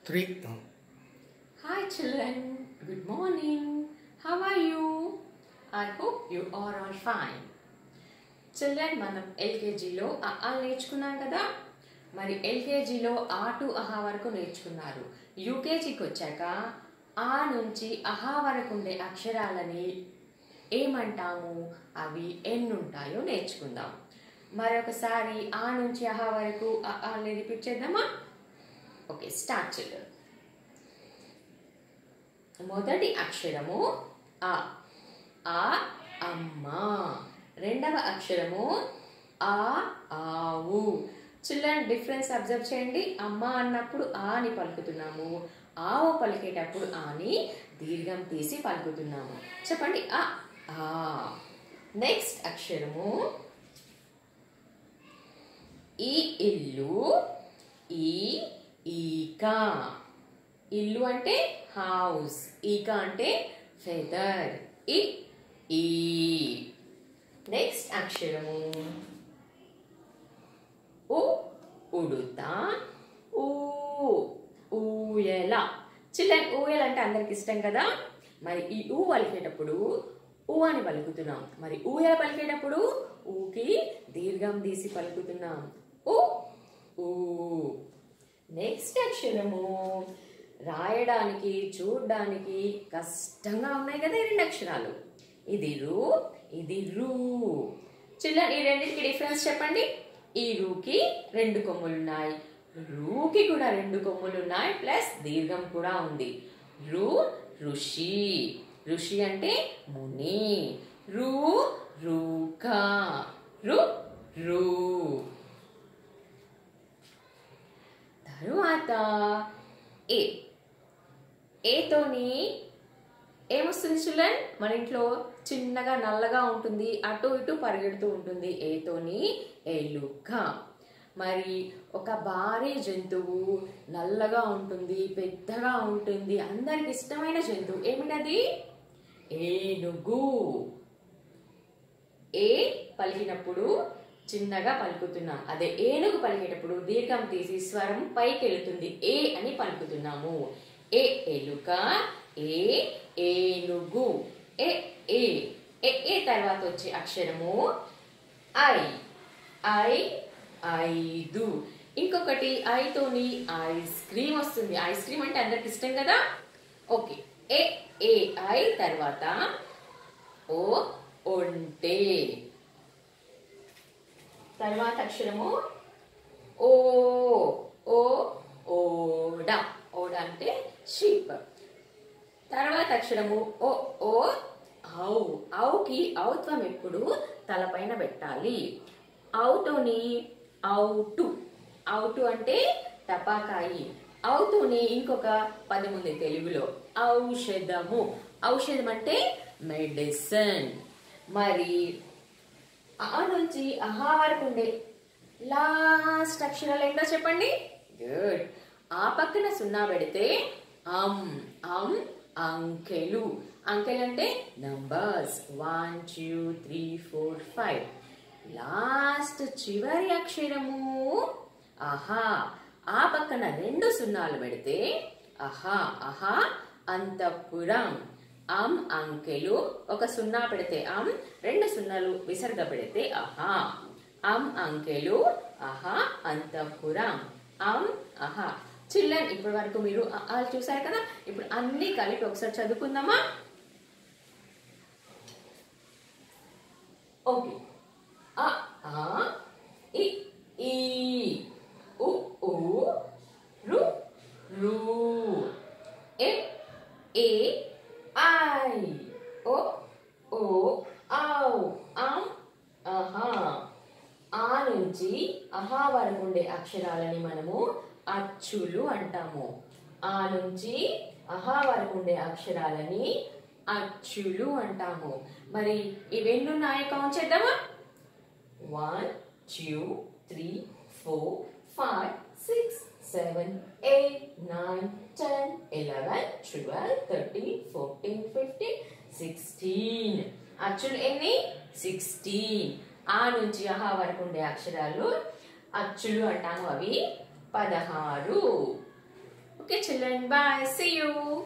Three. Hi children, good morning. How are you? I hope you are all fine. Children మనం ఎల్కేజీలో ఆ నేర్చుకున్నాం కదా మరి ఎల్కేజీలో ఆ టు అహా వరకు నేర్చుకున్నారు యూకేజీకి వచ్చాక ఆ నుంచి అహా వరకు ఉండే అక్షరాలని ఏమంటాము అవి ఎన్ని ఉంటాయో నేర్చుకుందాం మరొకసారి ఆ నుంచి అహా వరకు ఆ రిపీట్ చేద్దామా ఓకే స్టార్ట్ చిల్డ్రన్ మొదటి అక్షరము ఆ ఆ అమ్మ రెండవ అక్షరము ఆ ఆవు చిల్డ్రన్ డిఫరెన్స్ అబ్జర్వ్ చేయండి అమ్మ అన్నప్పుడు ఆ అని పలుకుతున్నాము ఆవు పలికేటప్పుడు ఆని దీర్ఘం తీసి పలుకుతున్నాము చెప్పండి ఆ ఆ నెక్స్ట్ అక్షరము ఈ ఇల్లు ఈ ఈక ఇల్లు అంటే హౌస్ ఈక అంటే ఫెదర్ ఇ ఈ నెక్స్ట్ అక్షరము ఉ ఉడుత ఊ ఊయల చిల్డ్రన్ ఊయల అంటే అందరికి ఇష్టం కదా మరి ఈ ఊ పలికేటప్పుడు ఊ అని పలుకుతున్నాం మరి ఊయల పలికేటప్పుడు ఊకి దీర్ఘం తీసి పలుకుతున్నాం ఊ ఊ నెక్స్ట్ అక్షరము రాయడానికి చూడడానికి కష్టంగా ఉన్నాయి కదా ఈ రెండు అక్షరాలు ఇది రు ఇది రు చిల్డ్రన్ ఈ రెండింటికి డిఫరెన్స్ చెప్పండి ఈ రూకి రెండు కొమ్ములు ఉన్నాయి రూకి కూడా రెండు కొమ్ములు ఉన్నాయి ప్లస్ దీర్ఘం కూడా ఉంది రు ఋషి ఋషి అంటే ముని రు రూక రు రు తరువాత ఏ ఏతోని ఏమొస్తుంది చిల్డ్రన్ మన ఇంట్లో చిన్నగా నల్లగా ఉంటుంది అటు ఇటు పరిగెడుతూ ఉంటుంది ఏతోని ఎలుక మరి ఒక భారీ జంతువు నల్లగా ఉంటుంది పెద్దగా ఉంటుంది అందరికి ఇష్టమైన జంతువు ఏమిటది ఏనుగు ఏ పలికినప్పుడు చిన్నగా పలుకుతున్నాం అదే ఏనుగు పలికేటప్పుడు దీర్ఘం తీసి స్వరం పైకి వెళుతుంది ఏ అని పలుకుతున్నాము ఏ ఎలుక ఏ ఏనుగు ఏ ఏ ఏ ఏ తర్వాత వచ్చే అక్షరము ఐ ఐ ఐదు ఇంకొకటి ఐతోని ఐస్ క్రీమ్ వస్తుంది ఐస్ క్రీమ్ అంటే అందరికి ఇష్టం కదా ఓకే ఏ ఏ ఐ తర్వాత ఓ ఒంటే తర్వాత అక్షరము ఓ ఓ ఓడ ఓడ అంటే షీప్ తర్వాత అక్షరము ఓ ఓ ఔ ఔకి ఔత్వం ఎప్పుడు తలపైన పెట్టాలి ఔతోని ఔటు ఔటు అంటే టపాకాయి ఔతుని ఇంకొక పదం ఉంది తెలుగులో ఔషధము ఔషధం అంటే మెడిసిన్ మరి ఆ నుంచి అహా వరకు ఉండే లాస్ట్ అక్షరాలు ఏంటో చెప్పండి గుడ్ ఆ పక్కన సున్నా పెడితే అమ్ అమ్ అంకెలు అంకెలు అంటే numbers one two three four five last చివరి అక్షరము అహా ఆ పక్కన రెండు సున్నాలు పెడితే అహా అహా అంతఃపురం అమ్ అంకెలు ఒక సున్నా పెడితే అమ్ రెండు సున్నాలు విసర్గ పెడితే అహా అమ్ అంకెలు అహా అంతఃపురం అమ్ అహా చిల్డ్రన్ ఇప్పటి వరకు మీరు వాళ్ళు చూసారు కదా ఇప్పుడు అన్ని కలిపి ఒకసారి చదువుకుందామా ఓకే అ ఆ ఇ ఈ ఉ ఊ రు రు ఎ ఏ ఐ ఓ ఓ ఔ అం అహా ఆ నుంచి అహా వరకు ఉండే అక్షరాలని మనము అచ్చులు అంటాము ఆ నుంచి అహా వరకు ఉండే అక్షరాలని అచ్చులు అంటాము మరి ఇవెన్ని ఉన్నాయి కౌంట్ చేద్దామా one two three four five six seven eight nine ten eleven twelve thirteen fourteen fifteen sixteen అచ్చులు ఎన్ని సిక్స్టీన్ ఆ నుంచి అహా వరకు ఉండే అక్షరాలు అచ్చులు అంటాము అవి పదహారు okay children bye see you